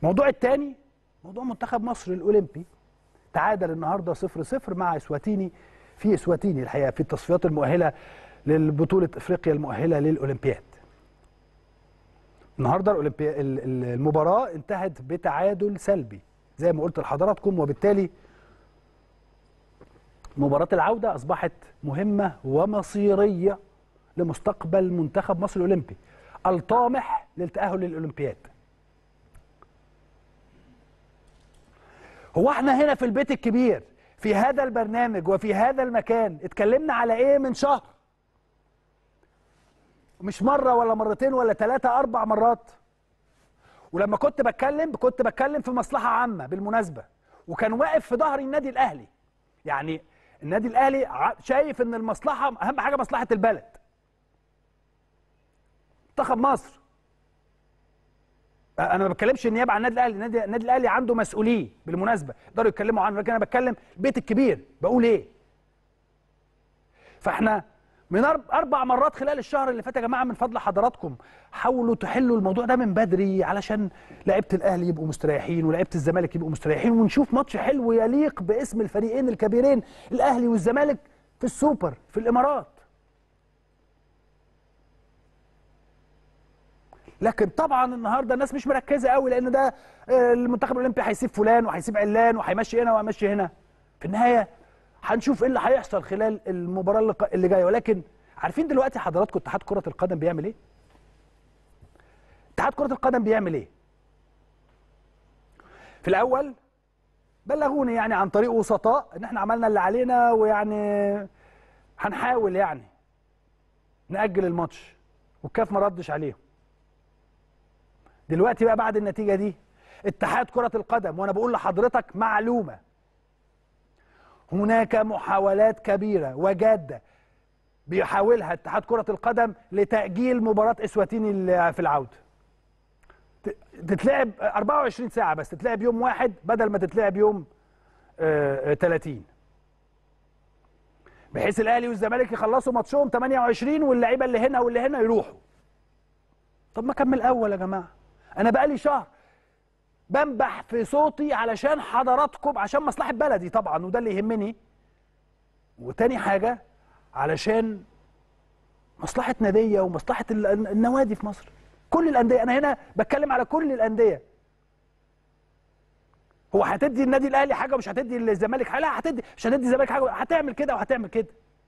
الموضوع الثاني موضوع منتخب مصر الاولمبي تعادل النهارده 0 0 مع اسواتيني في اسواتيني الحقيقه في التصفيات المؤهله للبطوله افريقيا المؤهله للاولمبياد النهارده الأولمبي... ال- ال- المباراه انتهت بتعادل سلبي زي ما قلت لحضراتكم وبالتالي مباراه العوده اصبحت مهمه ومصيريه لمستقبل منتخب مصر الاولمبي الطامح للتاهل للاولمبياد هو احنا هنا في البيت الكبير في هذا البرنامج وفي هذا المكان اتكلمنا على ايه من شهر مش مرة ولا مرتين ولا ثلاثة أربع مرات ولما كنت بتكلم كنت بتكلم في مصلحة عامة بالمناسبة وكان واقف في ظهر النادي الأهلي يعني النادي الأهلي ع- شايف إن المصلحة أهم حاجة مصلحة البلد منتخب مصر انا ما بتكلمش النيابه عن النادي الاهلي النادي, النادي الاهلي عنده مسؤولين بالمناسبه يقدروا يتكلموا عنه لكن انا بتكلم البيت الكبير بقول ايه فاحنا من أرب- اربع مرات خلال الشهر اللي فات يا جماعه من فضل حضراتكم حاولوا تحلوا الموضوع ده من بدري علشان لعيبه الاهلي يبقوا مستريحين ولعيبه الزمالك يبقوا مستريحين ونشوف ماتش حلو يليق باسم الفريقين الكبيرين الاهلي والزمالك في السوبر في الامارات لكن طبعا النهارده الناس مش مركزه قوي لان ده آه، المنتخب الاولمبي هيسيب فلان وهيسيب علان وهيمشي هنا وهيمشي هنا في النهايه هنشوف ايه اللي هيحصل خلال المباراه اللي ق- اللي جايه ولكن عارفين دلوقتي حضراتكم اتحاد كره القدم بيعمل ايه اتحاد كره القدم بيعمل ايه في الاول بلغوني يعني عن طريق وسطاء ان احنا عملنا اللي علينا ويعني هنحاول يعني نأجل الماتش والكاف ما ردش عليهم دلوقتي بقى بعد النتيجة دي اتحاد كرة القدم وانا بقول لحضرتك معلومة هناك محاولات كبيرة وجادة بيحاولها اتحاد كرة القدم لتأجيل مباراة اسواتيني اللي في العودة ت- تتلعب 24 ساعة بس تتلعب يوم واحد بدل ما تتلعب يوم آه، آه، 30 بحيث الاهلي والزمالك يخلصوا ماتشهم 28 واللعيبه اللي هنا واللي هنا يروحوا طب ما كمل اول يا جماعه انا بقالي شهر بنبح في صوتي علشان حضراتكم عشان مصلحه بلدي طبعا وده اللي يهمني وتاني حاجه علشان مصلحه ناديه ومصلحه ال- النوادي في مصر كل الانديه انا هنا بتكلم على كل الانديه هو هتدي النادي الاهلي حاجه ومش هتدي الزمالك حاجه لا هتدي مش هتدي الزمالك حاجه هتعمل كده وهتعمل كده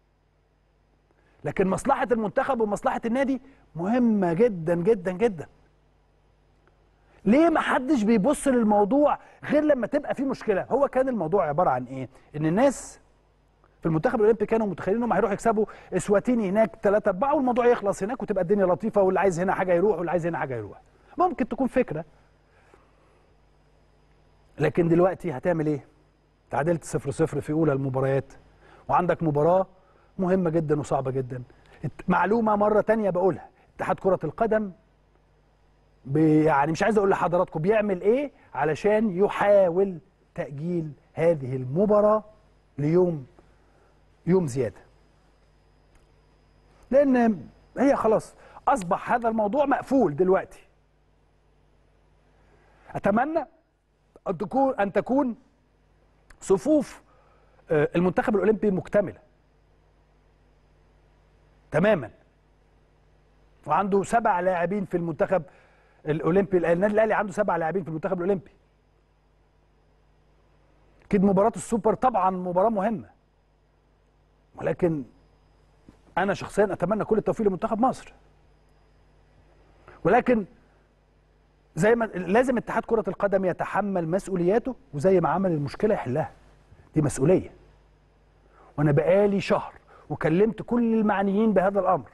لكن مصلحه المنتخب ومصلحه النادي مهمه جدا جدا جدا ليه ما حدش بيبص للموضوع غير لما تبقى في مشكله هو كان الموضوع عباره عن ايه ان الناس في المنتخب الاولمبي كانوا متخيلين انهم هيروحوا يكسبوا اسواتيني هناك 3 4 والموضوع يخلص هناك وتبقى الدنيا لطيفه واللي عايز هنا حاجه يروح واللي عايز هنا حاجه يروح ممكن تكون فكره لكن دلوقتي هتعمل ايه تعادلت 0 0 في اولى المباريات وعندك مباراه مهمه جدا وصعبه جدا الت- معلومه مره تانية بقولها اتحاد كره القدم بي- يعني مش عايز اقول لحضراتكم بيعمل ايه علشان يحاول تاجيل هذه المباراه ليوم يوم زياده لان هي خلاص اصبح هذا الموضوع مقفول دلوقتي اتمنى ان تكون ان تكون صفوف آه، المنتخب الاولمبي مكتمله تماما وعنده سبع لاعبين في المنتخب الاولمبي النادي الاهلي عنده سبع لاعبين في المنتخب الاولمبي اكيد مباراه السوبر طبعا مباراه مهمه ولكن انا شخصيا اتمنى كل التوفيق لمنتخب مصر ولكن زي ما لازم اتحاد كرة القدم يتحمل مسؤولياته وزي ما عمل المشكلة يحلها دي مسؤولية وانا بقالي شهر وكلمت كل المعنيين بهذا الامر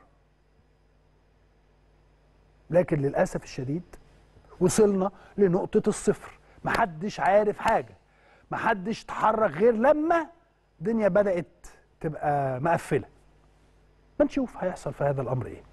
لكن للاسف الشديد وصلنا لنقطة الصفر محدش عارف حاجة محدش تحرك غير لما الدنيا بدأت تبقى مقفلة بنشوف هيحصل في هذا الامر ايه